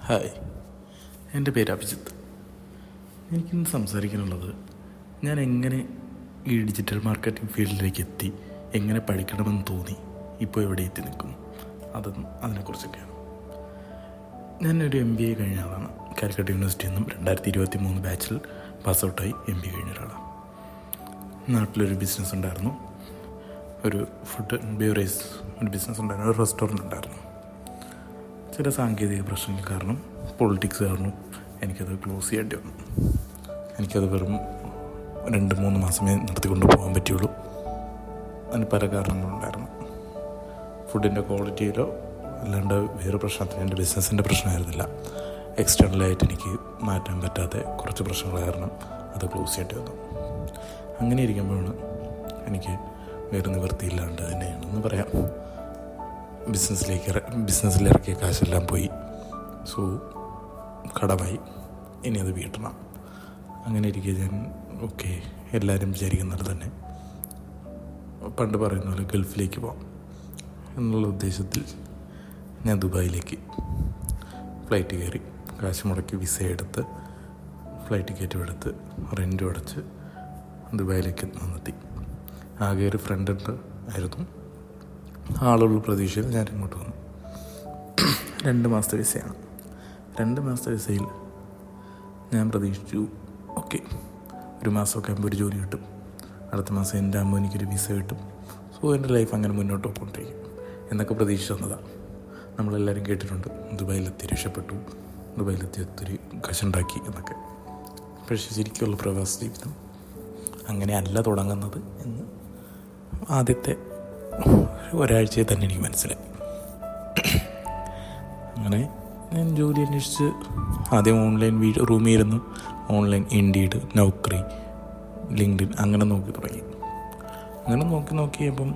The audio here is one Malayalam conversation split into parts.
ഹായ് എൻ്റെ പേര് അഭിജിത്ത് എനിക്കിന്ന് സംസാരിക്കാനുള്ളത് ഞാൻ എങ്ങനെ ഈ ഡിജിറ്റൽ മാർക്കറ്റിംഗ് ഫീൽഡിലേക്ക് എത്തി എങ്ങനെ പഠിക്കണമെന്ന് തോന്നി ഇപ്പോൾ എവിടെ എത്തി നിൽക്കുന്നു അത് അതിനെക്കുറിച്ചൊക്കെയാണ് ഞാനൊരു എം ബി എ കഴിഞ്ഞ ആളാണ് കാലിക്കറ്റ് യൂണിവേഴ്സിറ്റിയിൽ നിന്നും രണ്ടായിരത്തി ഇരുപത്തി മൂന്ന് ബാച്ചിൽ പാസ് ഔട്ടായി എം ബി കഴിഞ്ഞ ഒരാളാണ് നാട്ടിലൊരു ബിസിനസ് ഉണ്ടായിരുന്നു ഒരു ഫുഡ് ബേവറേജ് ഒരു ബിസിനസ് ഉണ്ടായിരുന്നു ഒരു റെസ്റ്റോറൻറ്റ് ഉണ്ടായിരുന്നു ചില സാങ്കേതിക പ്രശ്നങ്ങൾ കാരണം പൊളിറ്റിക്സ് കാരണം എനിക്കത് ക്ലോസ് ചെയ്യേണ്ടി വന്നു എനിക്കത് വെറും രണ്ട് മൂന്ന് മാസമേ നടത്തിക്കൊണ്ട് പോകാൻ പറ്റുള്ളൂ അതിന് പല കാരണങ്ങളുണ്ടായിരുന്നു ഫുഡിൻ്റെ ക്വാളിറ്റിയിലോ അല്ലാണ്ട് വേറെ പ്രശ്നത്തിന് എൻ്റെ ബിസിനസ്സിൻ്റെ പ്രശ്നമായിരുന്നില്ല എക്സ്റ്റേണലായിട്ട് എനിക്ക് മാറ്റാൻ പറ്റാത്ത കുറച്ച് പ്രശ്നങ്ങൾ കാരണം അത് ക്ലോസ് ചെയ്യേണ്ടി വന്നു അങ്ങനെ ഇരിക്കുമ്പോഴാണ് എനിക്ക് വേറെ നിവൃത്തിയില്ലാണ്ട് തന്നെയാണെന്ന് പറയാം ബിസിനസ്സിലേക്ക് ബിസിനസ്സിലിറക്കിയ കാശെല്ലാം പോയി സോ കടമായി ഇനി അത് വീട്ടണം അങ്ങനെ ഇരിക്കെ ഞാൻ ഓക്കെ എല്ലാവരും വിചാരിക്കുന്നത് തന്നെ പണ്ട് പറയുന്ന പോലെ ഗൾഫിലേക്ക് പോകാം എന്നുള്ള ഉദ്ദേശത്തിൽ ഞാൻ ദുബായിലേക്ക് ഫ്ലൈറ്റ് കയറി കാശ് മുടക്കി വിസ എടുത്ത് ഫ്ലൈറ്റ് ടിക്കറ്റും എടുത്ത് റെൻറ്റും അടച്ച് ദുബായിലേക്ക് വന്നെത്തി ആകെ ഒരു ഫ്രണ്ട് ആയിരുന്നു ആളുള്ള പ്രതീക്ഷയിൽ ഞാൻ ഇങ്ങോട്ട് വന്നു രണ്ട് മാസത്തെ വിസയാണ് രണ്ട് മാസത്തെ വിസയിൽ ഞാൻ പ്രതീക്ഷിച്ചു ഓക്കെ ഒരു മാസമൊക്കെ ആകുമ്പോൾ ഒരു ജോലി കിട്ടും അടുത്ത മാസം എൻ്റെ അമ്മ എനിക്കൊരു വിസ കിട്ടും സോ എൻ്റെ ലൈഫ് അങ്ങനെ മുന്നോട്ട് പോയിക്കൊണ്ടിരിക്കും എന്നൊക്കെ പ്രതീക്ഷിച്ച് വന്നതാണ് നമ്മളെല്ലാവരും കേട്ടിട്ടുണ്ട് ദുബായിലെത്തി രക്ഷപ്പെട്ടു ദുബായിലെത്തി ഒത്തിരി കാശുണ്ടാക്കി എന്നൊക്കെ പക്ഷേ ശരിക്കുള്ള പ്രവാസ ജീവിതം അങ്ങനെയല്ല തുടങ്ങുന്നത് എന്ന് ആദ്യത്തെ ഒരാഴ്ചയിൽ തന്നെ എനിക്ക് മനസ്സിലായി അങ്ങനെ ഞാൻ ജോലി അന്വേഷിച്ച് ആദ്യം ഓൺലൈൻ വീ റൂമിൽ ഇരുന്ന് ഓൺലൈൻ ഇൻഡീഡ് നൗക്കറി ലിങ്ക്ഡിൻ അങ്ങനെ നോക്കി തുടങ്ങി അങ്ങനെ നോക്കി നോക്കിയപ്പം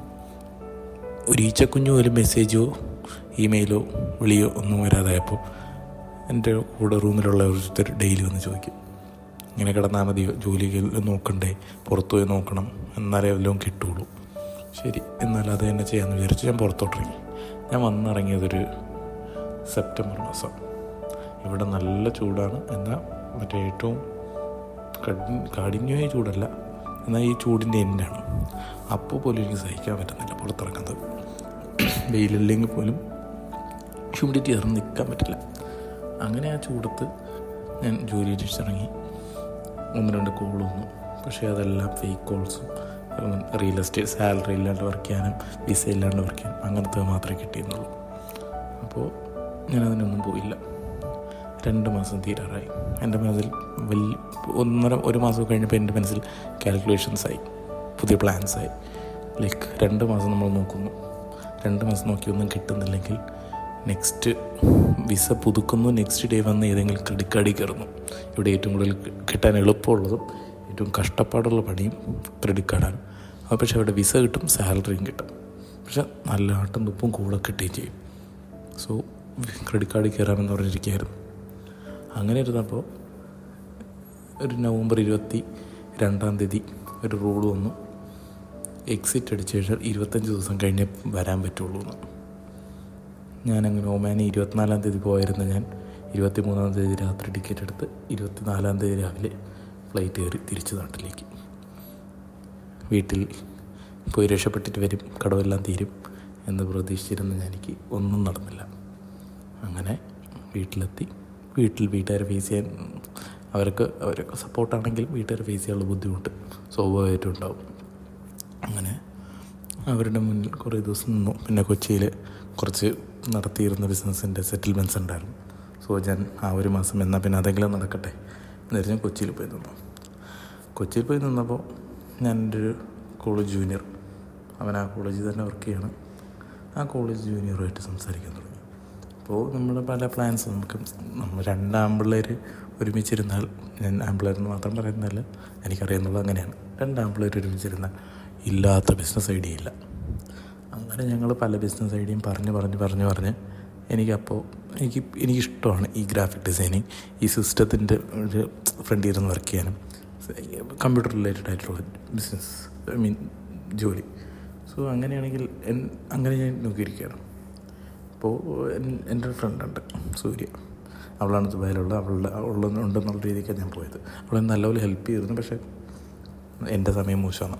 ഒരു ഈച്ചക്കുഞ്ഞു ഒരു മെസ്സേജോ ഇമെയിലോ വിളിയോ ഒന്നും വരാതായപ്പോൾ എൻ്റെ കൂടെ റൂമിലുള്ള ഒരുത്തർ ഡെയിലി വന്ന് ചോദിക്കും ഇങ്ങനെ കിടന്നാൽ മതി ജോലി നോക്കണ്ടേ പുറത്തു പോയി നോക്കണം എന്നാലേ വല്ലതും കിട്ടുള്ളൂ ശരി എന്നാൽ അത് തന്നെ ചെയ്യാമെന്ന് വിചാരിച്ച് ഞാൻ പുറത്തോട്ടിറങ്ങി ഞാൻ വന്നിറങ്ങിയതൊരു സെപ്റ്റംബർ മാസം ഇവിടെ നല്ല ചൂടാണ് എന്നാൽ മറ്റേ ഏറ്റവും കഠി കാഠിന്യമായ ചൂടല്ല എന്നാൽ ഈ ചൂടിൻ്റെ എൻഡാണ് അപ്പോൾ പോലും എനിക്ക് സഹിക്കാൻ പറ്റുന്നില്ല പുറത്തിറങ്ങുന്നത് വെയിലില്ലെങ്കിൽ പോലും ഹ്യൂമിഡിറ്റി ഇറങ്ങി നിൽക്കാൻ പറ്റില്ല അങ്ങനെ ആ ചൂടത്ത് ഞാൻ ജോലി അന്വേഷിച്ചിറങ്ങി ഒന്ന് രണ്ട് കോൾ വന്നു പക്ഷേ അതെല്ലാം ഫേക്ക് കോൾസും റിയൽ എസ്റ്റേറ്റ് സാലറി ഇല്ലാണ്ട് വർക്ക് ചെയ്യാനും വിസ ഇല്ലാണ്ട് വർക്ക് ചെയ്യാനും അങ്ങനത്തെ മാത്രമേ കിട്ടിയിരുന്നുള്ളൂ അപ്പോൾ ഞാനതിനൊന്നും പോയില്ല രണ്ട് മാസം തീരാറായി എൻ്റെ മനസ്സിൽ വലിയ ഒന്നര ഒരു മാസം കഴിഞ്ഞപ്പോൾ എൻ്റെ മനസ്സിൽ കാൽക്കുലേഷൻസായി പുതിയ പ്ലാൻസായി ലൈക്ക് രണ്ട് മാസം നമ്മൾ നോക്കുന്നു രണ്ട് മാസം നോക്കി ഒന്നും കിട്ടുന്നില്ലെങ്കിൽ നെക്സ്റ്റ് വിസ പുതുക്കുന്നു നെക്സ്റ്റ് ഡേ വന്ന് ഏതെങ്കിലും ക്രെഡിറ്റ് കാർഡിൽ കയറുന്നു ഇവിടെ ഏറ്റവും കൂടുതൽ കിട്ടാൻ എളുപ്പമുള്ളതും ഏറ്റവും കഷ്ടപ്പാടുള്ള പണിയും ക്രെഡിറ്റ് കാർഡാണ് അത് പക്ഷേ അവിടെ വിസ കിട്ടും സാലറിയും കിട്ടും പക്ഷെ നല്ല ആട്ടും തുപ്പും കൂടെ കിട്ടുകയും ചെയ്യും സോ ക്രെഡിറ്റ് കാർഡിൽ കയറാമെന്ന് പറഞ്ഞിരിക്കുകയായിരുന്നു അങ്ങനെ ഇരുന്നപ്പോൾ ഒരു നവംബർ ഇരുപത്തി രണ്ടാം തീയതി ഒരു റൂൾ വന്നു എക്സിറ്റ് അടിച്ചു കഴിഞ്ഞാൽ ഇരുപത്തഞ്ച് ദിവസം കഴിഞ്ഞേ വരാൻ പറ്റുള്ളൂ എന്ന് ഞാനങ്ങനെ ഒമാനി ഇരുപത്തിനാലാം തീയതി പോയിരുന്ന ഞാൻ ഇരുപത്തി മൂന്നാം തീയതി രാത്രി ടിക്കറ്റ് എടുത്ത് ഇരുപത്തിനാലാം തീയതി രാവിലെ ഫ്ലൈറ്റ് കയറി തിരിച്ച് നാട്ടിലേക്ക് വീട്ടിൽ പോയി രക്ഷപ്പെട്ടിട്ട് വരും കടവെല്ലാം തീരും എന്ന് പ്രതീക്ഷിച്ചിരുന്ന ഞാൻ എനിക്ക് ഒന്നും നടന്നില്ല അങ്ങനെ വീട്ടിലെത്തി വീട്ടിൽ വീട്ടുകാരെ ഫേസ് ചെയ്യാൻ അവർക്ക് അവരൊക്കെ സപ്പോർട്ടാണെങ്കിൽ വീട്ടുകാരെ ഫേസ് ചെയ്യാനുള്ള ബുദ്ധിമുട്ട് സ്വാഭാവികമായിട്ടും ഉണ്ടാവും അങ്ങനെ അവരുടെ മുന്നിൽ കുറേ ദിവസം നിന്നു പിന്നെ കൊച്ചിയിൽ കുറച്ച് നടത്തിയിരുന്ന ബിസിനസ്സിൻ്റെ സെറ്റിൽമെൻറ്റ്സ് ഉണ്ടായിരുന്നു സോ ഞാൻ ആ ഒരു മാസം എന്നാൽ പിന്നെ അതെങ്കിലും നടക്കട്ടെ എന്നിട്ട് ഞാൻ കൊച്ചിയിൽ പോയി നിന്നു കൊച്ചിയിൽ പോയി നിന്നപ്പോൾ ഞാൻ എൻ്റെ ഒരു കോളേജ് ജൂനിയർ അവൻ ആ കോളേജിൽ തന്നെ വർക്ക് ചെയ്യണം ആ കോളേജ് ജൂനിയറുമായിട്ട് സംസാരിക്കാൻ തുടങ്ങി അപ്പോൾ നമ്മുടെ പല പ്ലാൻസ് നമുക്ക് നമ്മൾ രണ്ട് ആമ്പിള്ളേർ ഒരുമിച്ചിരുന്നാൽ ഞാൻ ആമ്പിള്ളേരെന്ന് മാത്രം പറയുന്നതല്ല എനിക്കറിയുന്നുള്ളത് അങ്ങനെയാണ് രണ്ട് ആമ്പിള്ളേർ ഒരുമിച്ചിരുന്നാൽ ഇല്ലാത്ത ബിസിനസ് ഐഡിയ ഇല്ല അങ്ങനെ ഞങ്ങൾ പല ബിസിനസ് ഐഡിയയും പറഞ്ഞ് പറഞ്ഞ് പറഞ്ഞ് പറഞ്ഞ് എനിക്കപ്പോൾ എനിക്ക് എനിക്കിഷ്ടമാണ് ഈ ഗ്രാഫിക് ഡിസൈനിങ് ഈ സിസ്റ്റത്തിൻ്റെ ഒരു ഫ്രണ്ടിൽ ഇരുന്ന് വർക്ക് ചെയ്യാനും കമ്പ്യൂട്ടർ റിലേറ്റഡ് ആയിട്ടുള്ള ബിസിനസ് ഐ മീൻ ജോലി സോ അങ്ങനെയാണെങ്കിൽ അങ്ങനെ ഞാൻ നോക്കിയിരിക്കുകയാണ് അപ്പോൾ എൻ്റെ ഒരു ഫ്രണ്ടുണ്ട് സൂര്യ അവളാണ് ദുബായിലുള്ള അവളുടെ ഉള്ള ഉണ്ടെന്നുള്ള രീതിക്കാണ് ഞാൻ പോയത് അവളെ നല്ലപോലെ ഹെൽപ്പ് ചെയ്തിരുന്നു പക്ഷേ എൻ്റെ സമയം മോശമാണ്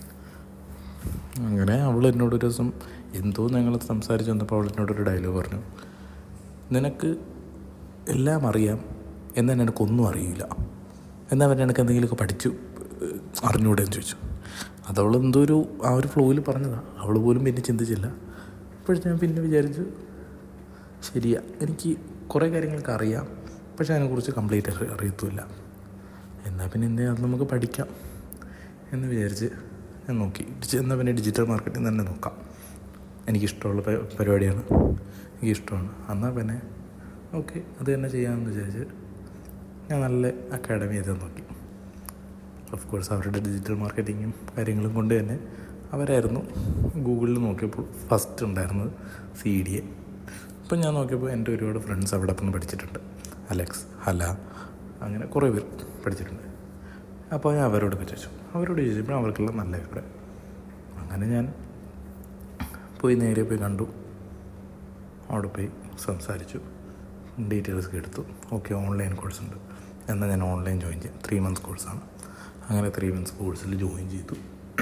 അങ്ങനെ അവൾ എന്നോട് ഒരു ദിവസം എന്തോ ഞങ്ങൾ സംസാരിച്ച് വന്നപ്പോൾ അവൾ എന്നോടൊരു ഡയലോഗ് പറഞ്ഞു നിനക്ക് എല്ലാം അറിയാം എന്നാൽ എനിക്കൊന്നും അറിയില്ല എന്നാൽ അവൻ എനിക്ക് എന്തെങ്കിലുമൊക്കെ പഠിച്ചു ഏഹ്, അറിഞ്ഞൂടെ എന്ന് ചോദിച്ചു അതവൾ എന്തോ ഒരു ആ ഒരു ഫ്ലോയിൽ പറഞ്ഞതാണ് അവൾ പോലും പിന്നെ ചിന്തിച്ചില്ല അപ്പോൾ ഞാൻ പിന്നെ വിചാരിച്ചു ശരിയാ എനിക്ക് കുറേ കാര്യങ്ങളൊക്കെ അറിയാം പക്ഷെ അതിനെക്കുറിച്ച് കംപ്ലീറ്റ് അറി അറിയത്തുമില്ല എന്നാൽ പിന്നെ എന്തേ അത് നമുക്ക് പഠിക്കാം എന്ന് വിചാരിച്ച് ഞാൻ നോക്കി ഡിജി- എന്നാൽ പിന്നെ ഡിജിറ്റൽ മാർക്കറ്റിംഗ് തന്നെ നോക്കാം എനിക്കിഷ്ടമുള്ള പ- പരിപാടിയാണ് എനിക്കിഷ്ടമാണ് എന്നാൽ പിന്നെ ഓക്കെ അത് തന്നെ ചെയ്യാമെന്ന് വിചാരിച്ച് ഞാൻ നല്ല അക്കാഡമി ചെയ്ത് നോക്കി ഓഫ് കോഴ്സ് അവരുടെ ഡിജിറ്റൽ മാർക്കറ്റിങ്ങും കാര്യങ്ങളും കൊണ്ട് തന്നെ അവരായിരുന്നു ഗൂഗിളിൽ നോക്കിയപ്പോൾ ഫസ്റ്റ് ഉണ്ടായിരുന്നത് സി ഡി എ ഇപ്പം ഞാൻ നോക്കിയപ്പോൾ എൻ്റെ ഒരുപാട് ഫ്രണ്ട്സ് അവിടെ നിന്ന് പഠിച്ചിട്ടുണ്ട് അലക്സ് ഹല അങ്ങനെ കുറേ പേർ പഠിച്ചിട്ടുണ്ട് അപ്പോൾ ഞാൻ അവരോട് ചോദിച്ചു അവരോട് ചോദിച്ചപ്പോൾ അവർക്കുള്ള നല്ല അഭിപ്രായം അങ്ങനെ ഞാൻ പോയി നേരെ പോയി കണ്ടു അവിടെ പോയി സംസാരിച്ചു ഡീറ്റെയിൽസ് എടുത്തു ഓക്കെ ഓൺലൈൻ കോഴ്സ് ഉണ്ട് എന്നാൽ ഞാൻ ഓൺലൈൻ ജോയിൻ ചെയ്യാം ത്രീ മന്ത്സ് കോഴ്സാണ് അങ്ങനെ ത്രീ മന്ത്സ് കോഴ്സിൽ ജോയിൻ ചെയ്തു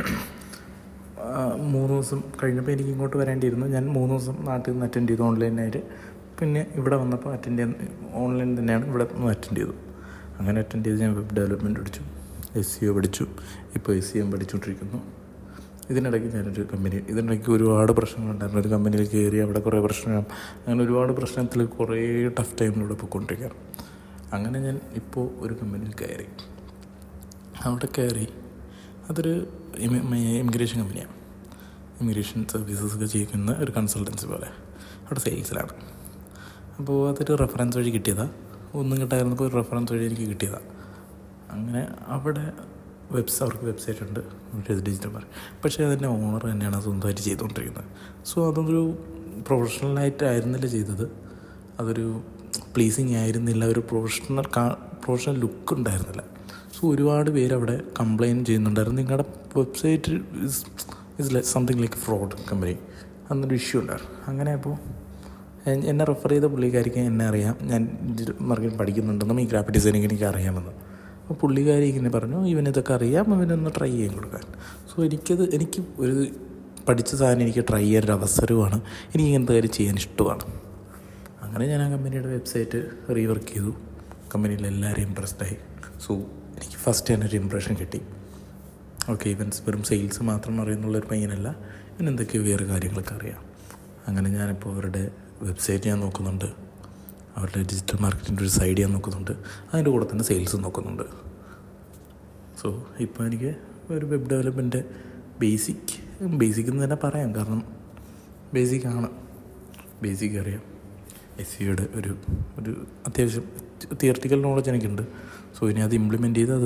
ആ, മൂന്ന് ദിവസം കഴിഞ്ഞപ്പോൾ എനിക്ക് ഇങ്ങോട്ട് വരേണ്ടിയിരുന്നു ഞാൻ മൂന്ന് ദിവസം നാട്ടിൽ നിന്ന് അറ്റൻഡ് ചെയ്തു ഓൺലൈനായിട്ട് പിന്നെ ഇവിടെ വന്നപ്പോൾ അറ്റൻഡ് ചെയ്യാൻ ഓൺലൈൻ തന്നെയാണ് ഇവിടെ നിന്ന് അറ്റൻഡ് ചെയ്തു അങ്ങനെ അറ്റൻഡ് ചെയ്ത് ഞാൻ വെബ് ഡെവലപ്മെൻറ്റ് പഠിച്ചു എസ് സി ഒ പഠിച്ചു ഇപ്പോൾ എസ് സി എം പഠിച്ചുകൊണ്ടിരിക്കുന്നു ഇതിനിടയ്ക്ക് ഞാനൊരു കമ്പനി ഇതിനിടയ്ക്ക് ഒരുപാട് പ്രശ്നങ്ങളുണ്ടായിരുന്നു ഒരു കമ്പനിയിൽ കയറി അവിടെ കുറേ പ്രശ്നം അങ്ങനെ ഒരുപാട് പ്രശ്നത്തിൽ കുറേ ടഫ് ടൈമിലൂടെ പോയിക്കൊണ്ടിരിക്കുകയാണ് അങ്ങനെ ഞാൻ ഇപ്പോൾ ഒരു കമ്പനിയിൽ കയറി അവിടെ കയറി അതൊരു ഇമിഗ്രേഷൻ കമ്പനിയാണ് ഇമിഗ്രേഷൻ സർവീസസ് ഒക്കെ ചെയ്യുന്ന ഒരു കൺസൾട്ടൻസി പോലെ അവിടെ സെയിൽസിലാണ് അപ്പോൾ അതൊരു റെഫറൻസ് വഴി കിട്ടിയതാണ് ഒന്നും കിട്ടായിരുന്നപ്പോൾ ഒരു റെഫറൻസ് വഴി എനിക്ക് കിട്ടിയതാണ് അങ്ങനെ അവിടെ വെബ്സ് അവർക്ക് വെബ്സൈറ്റ് ഉണ്ട് ഡിജിറ്റൽ മാർക്ക് പക്ഷേ അതിൻ്റെ ഓണർ തന്നെയാണ് അത് സ്വന്തമായിട്ട് ചെയ്തുകൊണ്ടിരിക്കുന്നത് സോ അതൊരു പ്രൊഫഷണലായിട്ടായിരുന്നില്ല ചെയ്തത് അതൊരു പ്ലീസിങ് ആയിരുന്നില്ല ഒരു പ്രൊഫഷണൽ പ്രൊഫഷണൽ ലുക്ക് ഉണ്ടായിരുന്നില്ല സോ ഒരുപാട് പേര് അവിടെ കംപ്ലയിൻറ്റ് ചെയ്യുന്നുണ്ടായിരുന്നു നിങ്ങളുടെ website is is like something like fraud company അന്നൊരു ഇഷ്യൂ ഉണ്ടായിരുന്നു അങ്ങനെ അപ്പോൾ എൻ- എന്നെ റെഫർ ചെയ്ത പുള്ളിക്കാരിക്ക് എന്നെ അറിയാം ഞാൻ മാർക്കറ്റ് പഠിക്കുന്നുണ്ടെന്നും ഈ ഗ്രാഫിക് ഡിസൈനിങ് എനിക്ക് അറിയാമെന്ന് അപ്പോൾ പുള്ളിക്കാരി ഇങ്ങനെ പറഞ്ഞു ഇവൻ ഇതൊക്കെ അറിയാം ഇവനൊന്ന് ട്രൈ ചെയ്യാൻ കൊടുക്കാൻ സോ എനിക്കത് എനിക്ക് ഒരു പഠിച്ച സാധനം എനിക്ക് ട്രൈ ചെയ്യാൻ ഒരു അവസരമാണ് എനിക്ക് ഇങ്ങനത്തെ കാര്യം ചെയ്യാൻ ഇഷ്ടമാണ് അങ്ങനെ ഞാൻ ആ കമ്പനിയുടെ വെബ്സൈറ്റ് റീവർക്ക് ചെയ്തു കമ്പനിയിൽ എല്ലാവരും ഇമ്പ്രസ്ഡ് ആയി സോ എനിക്ക് ഫസ്റ്റ് തന്നെ ഒരു ഇമ്പ്രഷൻ കിട്ടി ഓക്കെ ഇവൻസ് വെറും സെയിൽസ് മാത്രം അറിയുന്നുള്ളൊരു പയ്യനല്ല ഇവൻ എന്തൊക്കെയോ വേറെ കാര്യങ്ങളൊക്കെ അറിയാം അങ്ങനെ ഞാനിപ്പോൾ അവരുടെ വെബ്സൈറ്റ് ഞാൻ നോക്കുന്നുണ്ട് അവരുടെ ഡിജിറ്റൽ മാർക്കറ്റിൻ്റെ ഒരു സൈഡ് ഞാൻ നോക്കുന്നുണ്ട് അതിൻ്റെ കൂടെ തന്നെ സെയിൽസ് നോക്കുന്നുണ്ട് സോ ഇപ്പോൾ എനിക്ക് ഒരു വെബ് ഡെവലപ്മെൻറ്റ് ബേസിക് ബേസിക് എന്ന് തന്നെ പറയാം കാരണം ബേസിക് ആണ് ബേസിക് അറിയാം എസ് സിയുടെ ഒരു ഒരു അത്യാവശ്യം തിയറട്ടിക്കൽ നോളജ് എനിക്കുണ്ട് സോ ഇനി അത് ഇംപ്ലിമെൻ്റ് ചെയ്ത് അത്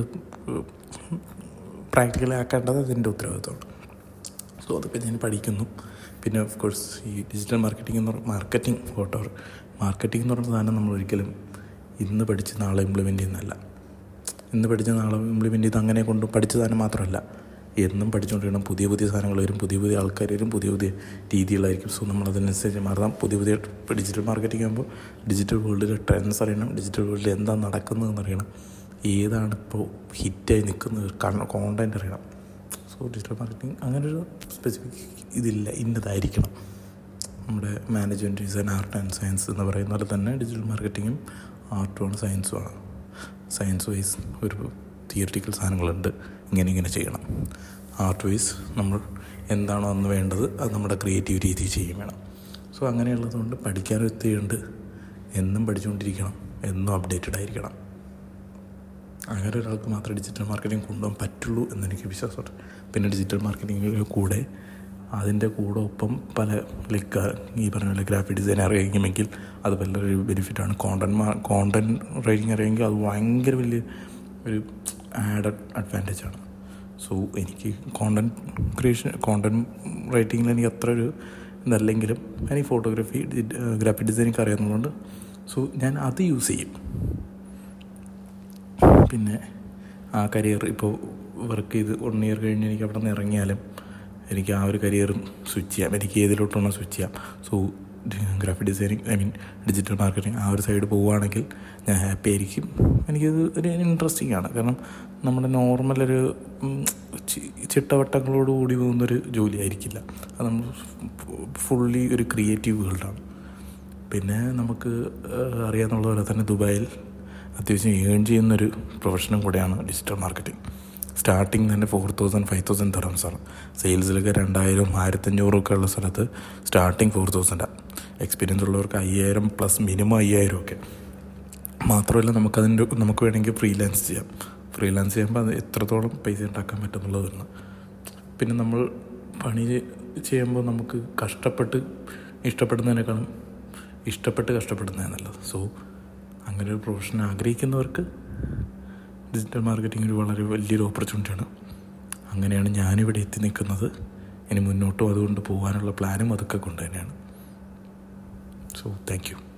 പ്രാക്ടിക്കലി ആക്കേണ്ടത് അതിൻ്റെ ഉത്തരവാദിത്തമാണ് സോ അതൊക്കെ ഞാൻ പഠിക്കുന്നു പിന്നെ ഓഫ് കോഴ്സ് ഈ ഡിജിറ്റൽ മാർക്കറ്റിംഗ് എന്ന് പറഞ്ഞ മാർക്കറ്റിംഗ് ഫോട്ടോ മാർക്കറ്റിംഗ് എന്ന് പറഞ്ഞ സാധനം നമ്മൾ ഒരിക്കലും ഇന്ന് പഠിച്ച് നാളെ ഇംപ്ലിമെൻ്റ് ചെയ്യുന്നതല്ല ഇന്ന് പഠിച്ച നാളെ ഇംപ്ലിമെൻ്റ് ചെയ്ത് അങ്ങനെ കൊണ്ട് പഠിച്ച സാധനം മാത്രമല്ല എന്നും പഠിച്ചുകൊണ്ടിരിക്കണം പുതിയ പുതിയ സാധനങ്ങൾ വരും പുതിയ പുതിയ ആൾക്കാർ വരും പുതിയ പുതിയ രീതികളായിരിക്കും സോ നമ്മൾ അതിനനുസരിച്ച് മാറാം പുതിയ പുതിയ ഡിജിറ്റൽ മാർക്കറ്റിംഗ് ആകുമ്പോൾ ഡിജിറ്റൽ വേൾഡിലെ ട്രെൻഡ്സ് അറിയണം ഡിജിറ്റൽ വേൾഡിൽ എന്താ നടക്കുന്നതെന്ന് അറിയണം ഏതാണ് ഇപ്പോൾ ഹിറ്റായി നിൽക്കുന്നത് കോണ്ടൻറ്റ് അറിയണം സോ ഡിജിറ്റൽ മാർക്കറ്റിംഗ് അങ്ങനൊരു സ്പെസിഫിക് ഇതില്ല ഇന്നതായിരിക്കണം നമ്മുടെ management design art and science എന്ന് പറയുന്ന പോലെ തന്നെ ഡിജിറ്റൽ മാർക്കറ്റിങ്ങും ആർട്ടുമാണ് സയൻസുമാണ് സയൻസ് വൈസ് ഒരു തിയറിറ്റിക്കൽ സാധനങ്ങളുണ്ട് ഇങ്ങനെ ഇങ്ങനെ ചെയ്യണം ആർട്ട് വൈസ് നമ്മൾ എന്താണോ അന്ന് വേണ്ടത് അത് നമ്മുടെ ക്രിയേറ്റീവ് രീതി ചെയ്യും വേണം സോ അങ്ങനെയുള്ളതുകൊണ്ട് പഠിക്കാൻ ഒത്തിരിയുണ്ട് എന്നും പഠിച്ചുകൊണ്ടിരിക്കണം എന്നും അപ്ഡേറ്റഡ് ആയിരിക്കണം അങ്ങനെ ഒരാൾക്ക് മാത്രമേ ഡിജിറ്റൽ മാർക്കറ്റിംഗ് കൊണ്ടുപോകാൻ പറ്റുള്ളൂ എന്നെനിക്ക് വിശ്വാസമുണ്ട് പിന്നെ ഡിജിറ്റൽ മാർക്കറ്റിങ്ങിൻ്റെ കൂടെ അതിൻ്റെ കൂടെ ഒപ്പം പല ലൈക്ക് ഈ പറഞ്ഞ പോലെ ഗ്രാഫിക് ഡിസൈൻ അറിയാമെങ്കിൽ അത് വലിയൊരു ബെനിഫിറ്റാണ് കോണ്ടൻറ്റ് മാ കോണ്ടൻറ്റ് റൈറ്റിംഗ് അറിയാമെങ്കിൽ അത് ഭയങ്കര വലിയ ഒരു ആഡഡ് അഡ്വാൻറ്റേജ് ആണ് സോ എനിക്ക് കോണ്ടൻറ്റ് ക്രിയേഷൻ കോണ്ടൻറ്റ് റൈറ്റിങ്ങിൽ എനിക്ക് അത്ര ഒരു ഇതല്ലെങ്കിലും എനിക്ക് ഫോട്ടോഗ്രാഫി ഗ്രാഫിക് ഡിസൈനിങ് അറിയാവുന്നതുകൊണ്ട് സോ ഞാൻ അത് യൂസ് ചെയ്യും പിന്നെ ആ കരിയർ ഇപ്പോൾ വർക്ക് ചെയ്ത് വൺ ഇയർ കഴിഞ്ഞ് എനിക്ക് അവിടെ നിന്ന് ഇറങ്ങിയാലും എനിക്ക് ആ ഒരു കരിയറും സ്വിച്ച് ചെയ്യാം എനിക്ക് ഏതിലോട്ടാണോ സ്വിച്ച് ചെയ്യാം so graphic designing I mean digital marketing ആ ഒരു സൈഡ് പോവുകയാണെങ്കിൽ ഞാൻ ഹാപ്പി ആയിരിക്കും എനിക്കത് ഒരു ഇൻട്രസ്റ്റിംഗ് ആണ് കാരണം നമ്മുടെ നോർമൽ ഒരു ചിട്ടവട്ടങ്ങളോട് കൂടി പോകുന്നൊരു ജോലി ആയിരിക്കില്ല അത് നമ്മൾ ഫുള്ളി ഒരു ക്രിയേറ്റീവ് വേൾഡാണ് പിന്നെ നമുക്ക് അറിയാവുന്ന പോലെ തന്നെ ദുബായിൽ അത്യാവശ്യം ഏൺ ചെയ്യുന്നൊരു പ്രൊഫഷനും കൂടെയാണ് ഡിജിറ്റൽ മാർക്കറ്റിംഗ് സ്റ്റാർട്ടിങ് തന്നെ ഫോർ തൗസൻഡ് ഫൈവ് തൗസൻഡ് തെറംസാണ് സെയിൽസിലൊക്കെ രണ്ടായിരം ആയിരത്തഞ്ഞൂറും ഒക്കെ ഉള്ള സ്ഥലത്ത് സ്റ്റാർട്ടിങ് ഫോർ തൗസൻഡാണ് എക്സ്പീരിയൻസ് ഉള്ളവർക്ക് അയ്യായിരം പ്ലസ് മിനിമം അയ്യായിരം ഒക്കെ മാത്രമല്ല നമുക്കതിൻ്റെ നമുക്ക് വേണമെങ്കിൽ ഫ്രീലാൻസ് ചെയ്യാം ഫ്രീലാൻസ് ചെയ്യുമ്പോൾ അത് എത്രത്തോളം പൈസ ഉണ്ടാക്കാൻ പറ്റുമെന്നുള്ളത് വരുന്നു പിന്നെ നമ്മൾ പണി ചെയ്യുമ്പോൾ നമുക്ക് കഷ്ടപ്പെട്ട് ഇഷ്ടപ്പെടുന്നതിനേക്കാളും ഇഷ്ടപ്പെട്ട് കഷ്ടപ്പെടുന്നതാണ് നല്ലത് സോ അങ്ങനെ ഒരു പ്രൊഫഷൻ ആഗ്രഹിക്കുന്നവർക്ക് ഡിജിറ്റൽ മാർക്കറ്റിംഗ് ഒരു വളരെ വലിയൊരു ഓപ്പർച്യൂണിറ്റിയാണ് അങ്ങനെയാണ് ഞാനിവിടെ എത്തി നിൽക്കുന്നത് ഇനി മുന്നോട്ടും അതുകൊണ്ട് പോകാനുള്ള പ്ലാനും അതൊക്കെ കൊണ്ട് തന്നെയാണ് സോ താങ്ക് യു